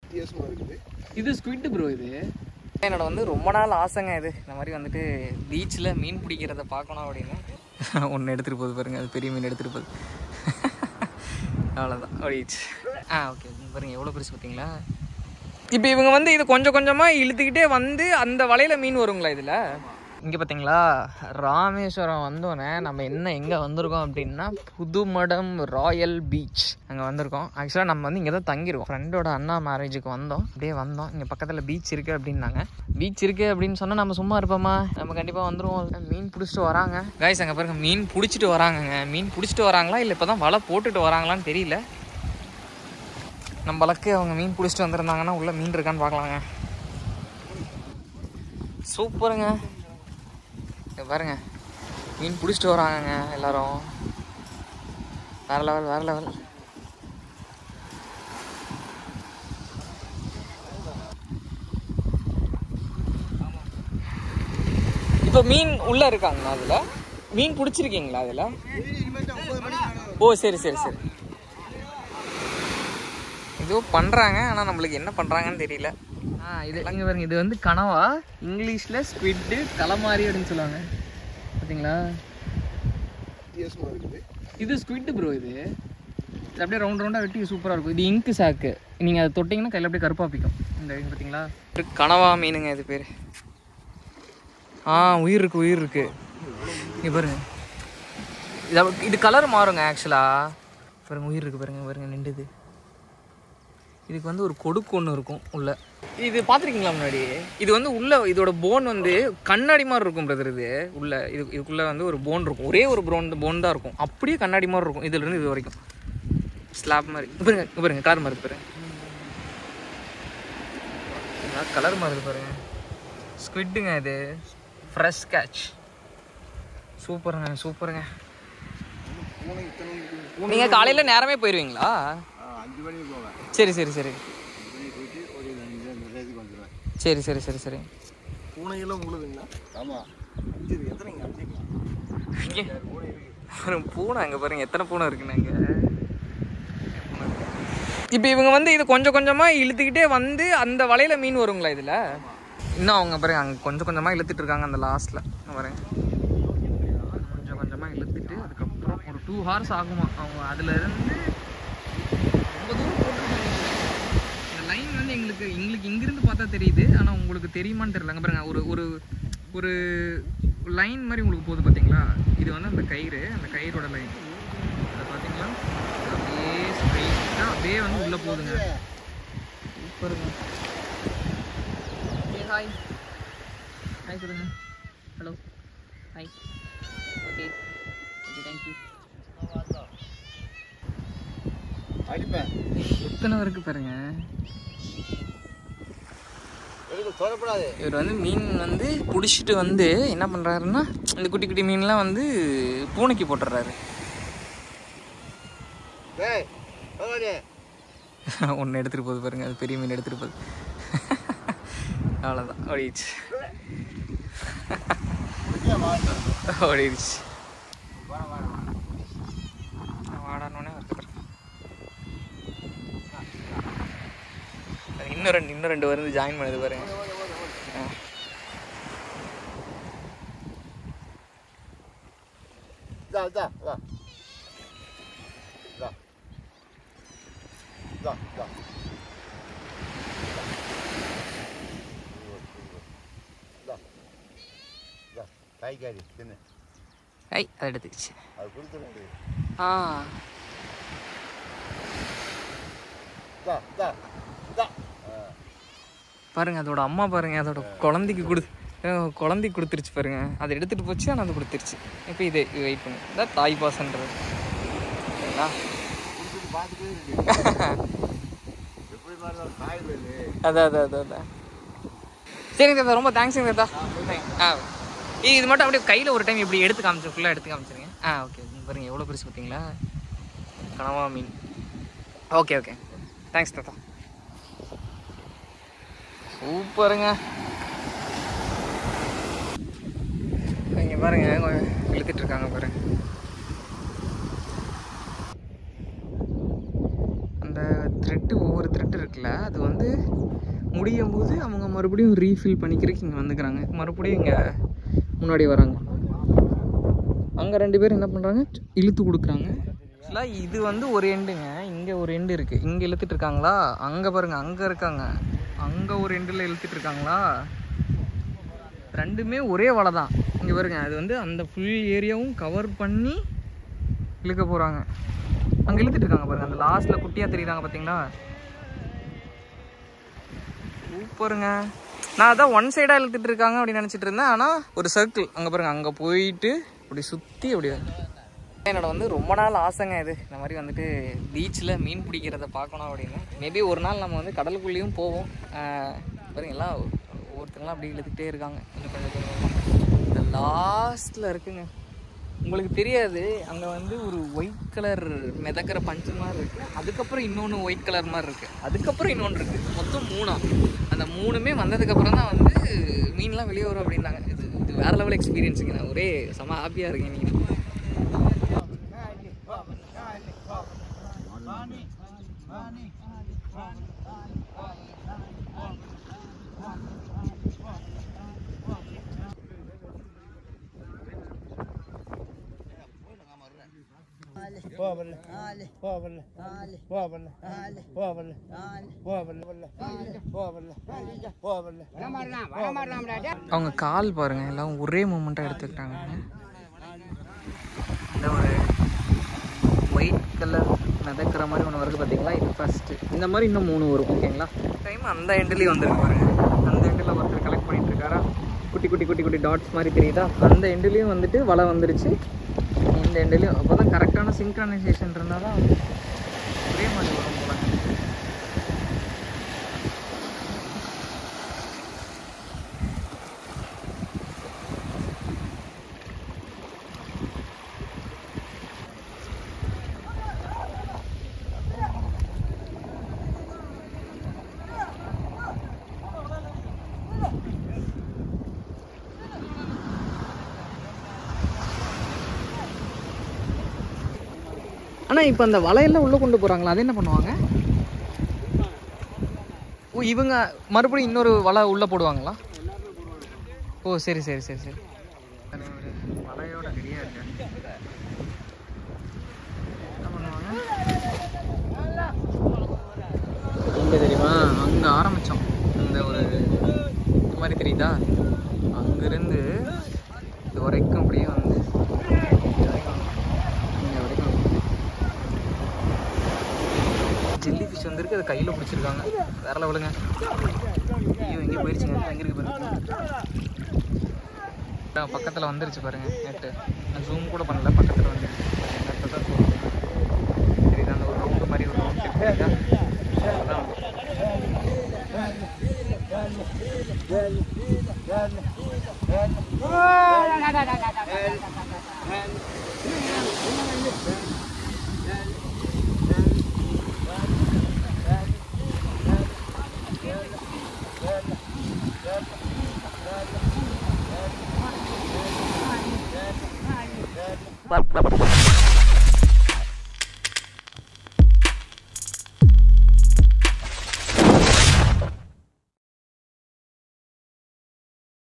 வித்தியாசமா இருக்குது இது ஸ்குவிட் ப்ரோ இது என்னோட வந்து ரொம்ப நாள் ஆசைங்க இது இந்த மாதிரி வந்துட்டு பீச்சில் மீன் பிடிக்கிறத பார்க்கணும் அப்படின்னு ஒன்று எடுத்துகிட்டு போகுது பாருங்க அது பெரிய மீன் எடுத்துகிட்டு போகுது அவ்வளோதான் ஓடிச்சு ஆ ஓகே பாருங்க எவ்வளோ பெருசு பார்த்தீங்களா இப்போ இவங்க வந்து இது கொஞ்சம் கொஞ்சமாக இழுத்துக்கிட்டே வந்து அந்த வலையில் மீன் வருங்களா இதில் இங்கே பார்த்தீங்களா ராமேஸ்வரம் வந்தோடனே நம்ம என்ன எங்கே வந்திருக்கோம் அப்படின்னா புதுமடம் ராயல் பீச் அங்கே வந்திருக்கோம் ஆக்சுவலாக நம்ம வந்து இங்கே தான் தங்கியிருக்கோம் ஃப்ரெண்டோட அண்ணா மேரேஜுக்கு வந்தோம் அப்படியே வந்தோம் இங்கே பக்கத்தில் பீச் இருக்குது அப்படின்னாங்க பீச் இருக்குது அப்படின்னு சொன்னால் நம்ம சும்மா இருப்போமா நம்ம கண்டிப்பாக வந்துருவோம் மீன் பிடிச்சிட்டு வராங்க கைஸ் அங்கே பாருங்க மீன் பிடிச்சிட்டு வராங்கங்க மீன் பிடிச்சிட்டு வராங்களா இல்லை இப்போ தான் வலை போட்டுட்டு வராங்களான்னு தெரியல நம்ம வழக்கு அவங்க மீன் பிடிச்சிட்டு வந்திருந்தாங்கன்னா உள்ள மீன் இருக்கான்னு பார்க்கலாங்க சூப்பருங்க இங்க பாருங்க மீன் பிடிச்சிட்டு வராங்கங்க எல்லாரும் வேற லெவல் வேற லெவல் இப்போ மீன் உள்ள இருக்காங்களா அதுல மீன் பிடிச்சிருக்கீங்களா அதுல ஓ சரி சரி சரி ஏதோ பண்ணுறாங்க ஆனால் நம்மளுக்கு என்ன பண்ணுறாங்கன்னு தெரியல ஆ இது இங்கே பாருங்க இது வந்து கனவா இங்கிலீஷில் ஸ்குவிட்டு கலமாரி அப்படின்னு சொல்லுவாங்க பார்த்தீங்களா வித்தியாசமா இருக்குது இது ஸ்குவிட் ப்ரோ இது இது அப்படியே ரவுண்ட் ரவுண்டாக வெட்டி சூப்பராக இருக்கும் இது இங்கு சாக்கு நீங்கள் அதை தொட்டிங்கன்னா கையில் அப்படியே கருப்பாக பிக்கும் இந்த இது பார்த்தீங்களா கனவா மீனுங்க இது பேர் ஆ உயிர் இருக்கு உயிர் இருக்கு இங்கே பாருங்க இது அப்ப- இது கலர் மாறுங்க ஆக்சுவலாக பாருங்க உயிர் இருக்கு பாருங்க பாருங்க நின்றுது இதுக்கு வந்து ஒரு கொடுக்கு ஒன்று இருக்கும் உள்ள இது பார்த்துருக்கீங்களா முன்னாடி இது வந்து உள்ள இதோட போன் வந்து கண்ணாடி மாதிரி இருக்கும் பிரதர் இது உள்ள இது இதுக்குள்ள வந்து ஒரு போன் இருக்கும் ஒரே ஒரு போன் போன் தான் இருக்கும் அப்படியே கண்ணாடி மாதிரி இருக்கும் இதுல இருந்து இது வரைக்கும் ஸ்லாப் மாதிரி இங்க பாருங்க இங்க பாருங்க கலர் மாதிரி பாருங்க கலர் மாதிரி பாருங்க ஸ்குவிட்டுங்க இது ஃப்ரெஷ் கேட்ச் சூப்பருங்க சூப்பருங்க பூனை இத்தனை இருக்குது. நீங்க காலையில நேரமே போயிருவீங்களா ஆ, அஞ்சு மணிக்கு போவேன் சரி சரி சரி அஞ்சு மணிக்கு போயிட்டு ஒரு அஞ்சு அந்த ரேஸுக்கு வந்துடுவேன் சரி சரி சரி சரி பூனையெல்லாம் உங்களுதுங்களா ஆமாம் அஞ்சு இருக்கு எத்தனைங்க அஞ்சுங்களா இங்க ஒரு பூனை அங்கே பாருங்க எத்தனை பூனை இருக்குன்னு அங்கே இப்போ இவங்க வந்து இது கொஞ்சம் கொஞ்சமாக இழுத்துக்கிட்டே வந்து அந்த வலையில் மீன் வருங்களா இதில் இன்னும் அவங்க பாருங்க அங்கே கொஞ்சம் கொஞ்சமாக இழுத்துட்டு இருக்காங்க அந்த லாஸ்ட்டில் பாருங்க கொஞ்சம் கொஞ்சமாக இழுத்துட்டு அதுக்கப்புறம் ஒரு டூ ஹவர்ஸ் ஆகுமா அவங்க அதில் இருந்து ரொம்ப தூரம் போட்டிருக்காங்க இந்த லைன் வந்து எங்களுக்கு எங்களுக்கு இங்கிருந்து பார்த்தா தெரியுது ஆனால் உங்களுக்கு தெரியுமான்னு தெரியல அங்க பாருங்க ஒரு ஒரு ஒரு லைன் மாதிரி உங்களுக்கு போகுது பார்த்தீங்களா இது வந்து அந்த கயிறு அந்த கயிறோட லைன் அதை பார்த்தீங்களா அது அப்படியே ஸ்ட்ரைட்டாக அப்படியே வந்து உள்ளே போகுதுங்க சூப்பருங்க ஹாய் ஹாய் சொல்லுங்க hello hi okay okay thank you அடிப்பேன் எத்தனை இருக்கு பாருங்க எனக்கு தொடப்படாது இவர் வந்து மீன் வந்து பிடிச்சிட்டு வந்து என்ன பண்ணுறாருன்னா இந்த குட்டி குட்டி மீன்லாம் வந்து பூனைக்கு போட்டுடுறாரு டேய் பரவாயில்லையே ஒன்று எடுத்துகிட்டு போகுது பாருங்க அது பெரிய மீன் எடுத்துகிட்டு போகுது அவ்வளோதான் ஓடிடுச்சு ஓடிடுச்சு வாடானோடனே வருது அது இன்னும் ரெண்டு இன்னும் ரெண்டு வந்து ஜாயின் பண்ணுது பாருங்க ஆ. இதா இதா இதா இதா இதா இதா இதா இதா காய்கறி தின்னு ஐ அதை எடுத்துக்கிச்சு அது கொடுத்துருங்க ஆ இதா இதா இதா ஆ பாருங்க அதோட அம்மா பாருங்க அதோட குழந்தைக்கு கொடு அஹ் குழந்தைக்கு கொடுத்துருச்சு பாருங்க அதை எடுத்துட்டு போச்சு ஆனால் அது கொடுத்துருச்சு இப்போ இது வெயிட் பண்ணு இதான் தாய் பாசன்றது சரிங்களா கொடுத்துட்டு பார்த்துட்டே இருக்கு எப்படி மாதிரி காய் வேலு அதான் அதான் அதான் அதான் சரிங்க தாத்தா ரொம்ப தேங்க்ஸுங்க தாத்தா ஆ ஏய், இது மட்டும் அப்படியே கையில் ஒரு டைம் இப்படி எடுத்து காமிச்சு ஃபுல்லாக எடுத்து காமிச்சிருங்க ஆ ஓகே பாருங்க எவ்வளோ பெருசு பார்த்தீங்களா கனவா மீன் ஓகே ஓகே தேங்க்ஸ் தாத்தா சூப்பருங்க இங்க பாருங்க கொஞ்சம் இழுத்துட்டு இருக்காங்க பாருங்க அந்த த்ரெட்டு ஒவ்வொரு த்ரெட் இருக்குல்ல அது வந்து முடியும் போது அவங்க மறுபடியும் ரீஃபில் பண்ணிக்கிறதுக்கு இங்கே வந்துக்கிறாங்க மறுபடியும் இங்கே முன்னாடி வராங்க அங்கே ரெண்டு பேரும் என்ன பண்ணுறாங்க இழுத்து கொடுக்குறாங்க ஆக்சுவலாக இது வந்து ஒரு எண்டுங்க இங்கே ஒரு எண்டு இருக்குது இங்கே இழுத்துட்டு இருக்காங்களா அங்கே பாருங்க அங்கே இருக்காங்க அங்கே ஒரு எண்டில் இழுத்துட்டு இருக்காங்களா ரெண்டுமே ஒரே வலை தான் இங்கே பாருங்க அது வந்து அந்த ஃபுல் ஏரியாவும் கவர் பண்ணி இழுக்க போகிறாங்க அங்கே இழுத்துட்டு இருக்காங்க பாருங்க அந்த லாஸ்ட்டில் குட்டியாக தெரியுறாங்க பார்த்தீங்களா சூப்பருங்க நான் அதான் ஒன் சைடாக இழுத்துட்டு இருக்காங்க அப்படின்னு நினச்சிட்டு இருந்தேன் ஆனால் ஒரு சர்க்கிள் அங்கே பாருங்க அங்கே போயிட்டு அப்படி சுற்றி அப்படி என்னோட வந்து ரொம்ப நாள் ஆசைங்க இது இந்த மாதிரி வந்துட்டு பீச்சில் மீன் பிடிக்கிறத பார்க்கணும் அப்படின்னு மேபி ஒரு நாள் நம்ம வந்து கடலுக்குள்ளேயும் போவோம் ஆஹ் பாருங்க எல்லாம் ஒவ்வொருத்தங்களாம் அப்படி இழுத்துக்கிட்டே இருக்காங்க இன்னும் கொஞ்சம் தூரம் இந்த லாஸ்ட்டில் இருக்குங்க உங்களுக்கு தெரியாது அங்கே வந்து ஒரு ஒயிட் கலர் மிதக்கிற பஞ்சு மாதிரி இருக்குது அதுக்கப்புறம் இன்னொன்று ஒயிட் கலர் மாதிரி இருக்குது அதுக்கப்புறம் இன்னொன்று இருக்குது மொத்தம் மூணா அந்த மூணுமே வந்ததுக்கப்புறம் தான் வந்து மீன்லாம் வெளியே வரும் அப்படின்னாங்க இது இது வேறு லெவல் எக்ஸ்பீரியன்ஸுங்க நான் ஒரே செம ஹாப்பியாக இருக்கேன் நீங்கள் அவங்க கால் பாருங்க எல்லாம் ஒரே மூமெண்ட்டாக எடுத்துக்கிட்டாங்க இந்த ஒரு ஒயிட் கலர் மிதக்கிற மாதிரி ஒன்று வருது பார்த்தீங்களா இது ஃபஸ்ட்டு இந்த மாதிரி இன்னும் மூணு வரும் ஓகேங்களா டைம் அந்த எண்ட்லேயும் வந்துருக்கு பாருங்க அந்த எண்டில் ஒருத்தர் கலெக்ட் பண்ணிட்டு இருக்காரா குட்டி குட்டி குட்டி குட்டி டாட்ஸ் மாதிரி தெரியுதா அந்த எண்ட்லேயும் வந்துட்டு வலை வந்துருச்சு இந்த எண்ட்லேயும் அப்போ தான் கரெக்டான சிங்க்ரனைசேஷன் இருந்தால் தான் ஒரே மாதிரி வரும் போல ஆனால் இப்போ அந்த வலையெல்லாம் உள்ளே கொண்டு போகிறாங்களா அது என்ன பண்ணுவாங்க ஓ இவங்க மறுபடியும் இன்னொரு வலை உள்ளே போடுவாங்களா ஓ சரி சரி சரி சரி ஒரு வலையோட ரெடியாக இருக்கு என்ன பண்ணுவாங்க எங்கே தெரியுமா அங்கே ஆரம்பித்தோம் இந்த ஒரு இந்த மாதிரி தெரியுதா அங்கேருந்து இது வரைக்கும் அப்படியே வந்து இது வரைக்கும் இங்க வரைக்கும் ஜெல்லி ஃபிஷ் வந்திருக்கு அதை கையில் பிடிச்சிருக்காங்க வேற லெவலுங்க ஐயோ எங்கே போயிடுச்சுங்க எங்கே இருக்கு பாருங்க பக்கத்தில் வந்துருச்சு பாருங்க நெட்டு நான் ஜூம் கூட பண்ணல பக்கத்தில் வந்துருச்சு நெட்டை தான் zoom பண்ணேன். தெரியுதா அந்த ஒரு ரவுண்டு மாதிரி ஒரு ரவுண்ட் தெரியுதா அதான் Bye.